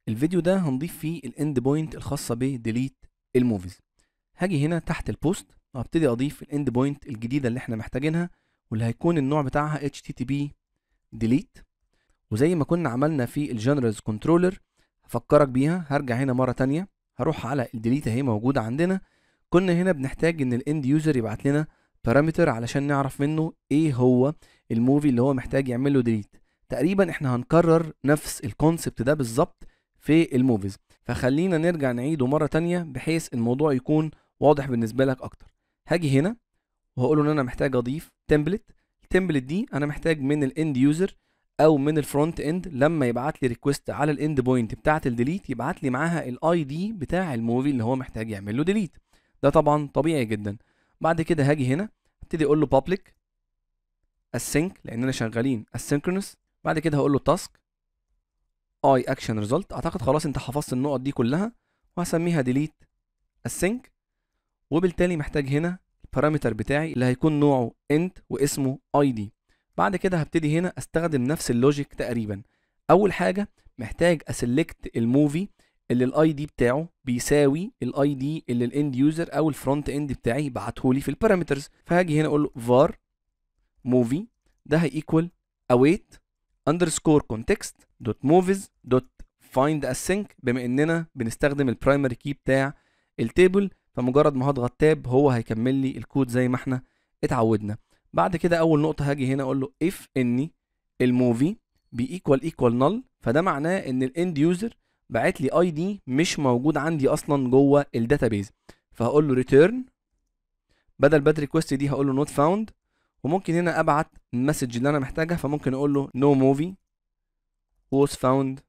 الفيديو ده هنضيف فيه الاند بوينت الخاصه بديليت الموفيز هاجي هنا تحت البوست وهبتدي اضيف الاند بوينت الجديده اللي احنا محتاجينها واللي هيكون النوع بتاعها http delete وزي ما كنا عملنا في الجنرالز كنترولر هفكرك بيها هرجع هنا مره تانية هروح على الديليت اهي موجوده عندنا كنا هنا بنحتاج ان الاند يوزر يبعت لنا بارامتر علشان نعرف منه ايه هو الموفي اللي هو محتاج يعمل له ديليت تقريبا احنا هنكرر نفس الكونسبت ده بالظبط في الموفيز فخلينا نرجع نعيده مرة تانية بحيث الموضوع يكون واضح بالنسبة لك أكتر هاجي هنا وهقول له إن أنا محتاج أضيف تمبلت التمبلت دي أنا محتاج من الإند يوزر أو من الفرونت إند لما يبعت لي ريكوست على الإند بوينت بتاعة الديليت يبعت لي معاها الأي دي بتاع الموفي اللي هو محتاج يعمل له ديليت ده طبعا طبيعي جدا بعد كده هاجي هنا ابتدي أقول له public async لأننا شغالين asynchronous بعد كده هقول له task اي اكشن ريزلت اعتقد خلاص انت حفظت النقط دي كلها وهسميها ديليت السync وبالتالي محتاج هنا البارامتر بتاعي اللي هيكون نوعه انت واسمه اي دي بعد كده هبتدي هنا استخدم نفس اللوجيك تقريبا اول حاجه محتاج اسلكت الموفي اللي الاي دي بتاعه بيساوي الاي دي اللي الاند يوزر او الفرونت اند بتاعي بعتهولي في البارامترز فهاجي هنا اقول له var movie ده هيكوال await underscore context dot movies dot find async بما اننا بنستخدم البرايمري كي بتاع التيبل فمجرد ما هضغط تاب هو هيكمل لي الكود زي ما احنا اتعودنا بعد كده اول نقطه هاجي هنا اقول له if اني الموفي بيكوال ايكوال نل فده معناه ان الاند يوزر باعت لي اي دي مش موجود عندي اصلا جوه الداتابيز فهقول له ريتيرن بدل باد ريكوست دي هقول له نوت فاوند وممكن هنا ابعت المسج اللي انا محتاجها فممكن اقول له no movie was found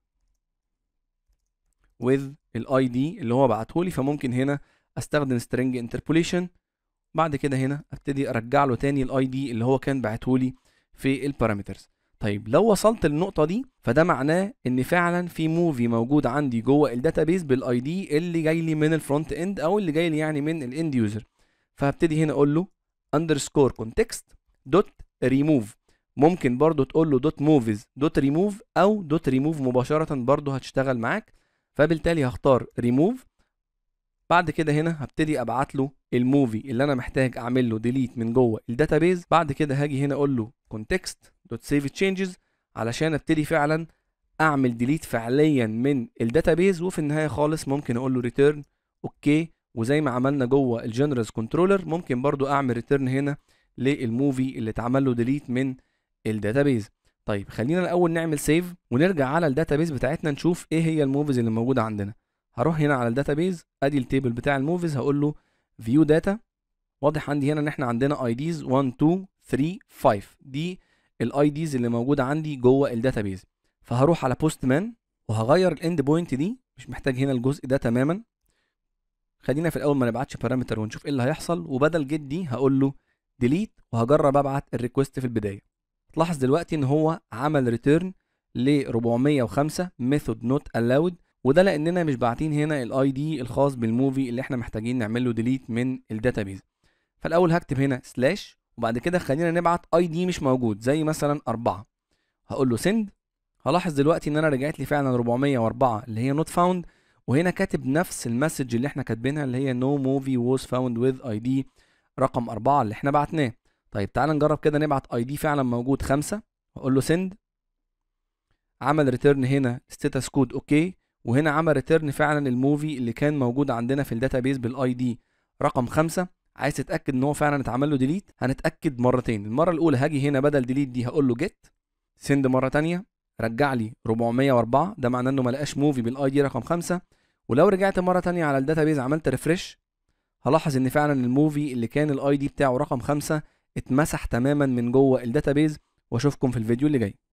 with الاي دي اللي هو بعته لي فممكن هنا استخدم string interpolation بعد كده هنا ابتدي ارجع له تاني الاي دي اللي هو كان بعته لي في البارامترز طيب لو وصلت للنقطة دي فده معناه ان فعلا في موفي موجود عندي جوه الداتابيز بالاي دي اللي جاي لي من الفرونت اند او اللي جاي لي يعني من الاند يوزر فهبتدي هنا اقول له underscore context دوت ريموف ممكن برضو تقول له دوت موفيز دوت ريموف او دوت ريموف مباشره برضو هتشتغل معاك فبالتالي هختار ريموف بعد كده هنا هبتدي ابعت له الموفي اللي انا محتاج اعمل له ديليت من جوه الداتابيز بعد كده هاجي هنا اقول له context دوت سيف تشينجز علشان ابتدي فعلا اعمل ديليت فعليا من الداتابيز وفي النهايه خالص ممكن اقول له ريتيرن اوكي وزي ما عملنا جوه الجنرالز كنترولر ممكن برضو اعمل ريتيرن هنا للموفي اللي اتعمل له ديليت من الداتابيز طيب خلينا الاول نعمل سيف ونرجع على الداتابيز بتاعتنا نشوف ايه هي الموفيز اللي موجوده عندنا هروح هنا على الداتابيز ادي التيبل بتاع الموفيز هقول له فيو داتا واضح عندي هنا ان احنا عندنا اي ديز 1 2 3 5 دي الاي ديز اللي موجوده عندي جوه الداتابيز فهروح على بوست مان وهغير الاند بوينت دي مش محتاج هنا الجزء ده تماما خلينا في الاول ما نبعتش بارامتر ونشوف ايه اللي هيحصل وبدل جيت دي هقول له ديليت وهجرب ابعت الريكوست في البدايه تلاحظ دلوقتي ان هو عمل ريتيرن ل 405 ميثود نوت الاود وده لاننا مش باعتين هنا الاي دي الخاص بالموفي اللي احنا محتاجين نعمل له ديليت من الداتابيز فالاول هكتب هنا سلاش وبعد كده خلينا نبعت اي دي مش موجود زي مثلا 4 هقول له سند هلاحظ دلوقتي ان انا رجعت لي فعلا 404 اللي هي نوت فاوند وهنا كاتب نفس المسج اللي احنا كاتبينها اللي هي no movie was found with ID رقم أربعة اللي احنا بعتناه طيب تعال نجرب كده نبعت اي دي فعلا موجود خمسة واقول له send عمل ريتيرن هنا ستاتس كود اوكي وهنا عمل ريتيرن فعلا الموفي اللي كان موجود عندنا في الداتابيز بالاي دي رقم خمسة عايز تتاكد ان هو فعلا اتعمل له ديليت هنتاكد مرتين المره الاولى هاجي هنا بدل ديليت دي هقول له جيت سند مره تانية رجع لي 404 ده معناه انه ما لقاش موفي بالاي دي رقم خمسة ولو رجعت مره تانية على الداتابيز عملت ريفرش هلاحظ ان فعلا الموفي اللي كان الاي دي بتاعه رقم خمسة اتمسح تماما من جوه الداتابيز واشوفكم في الفيديو اللي جاي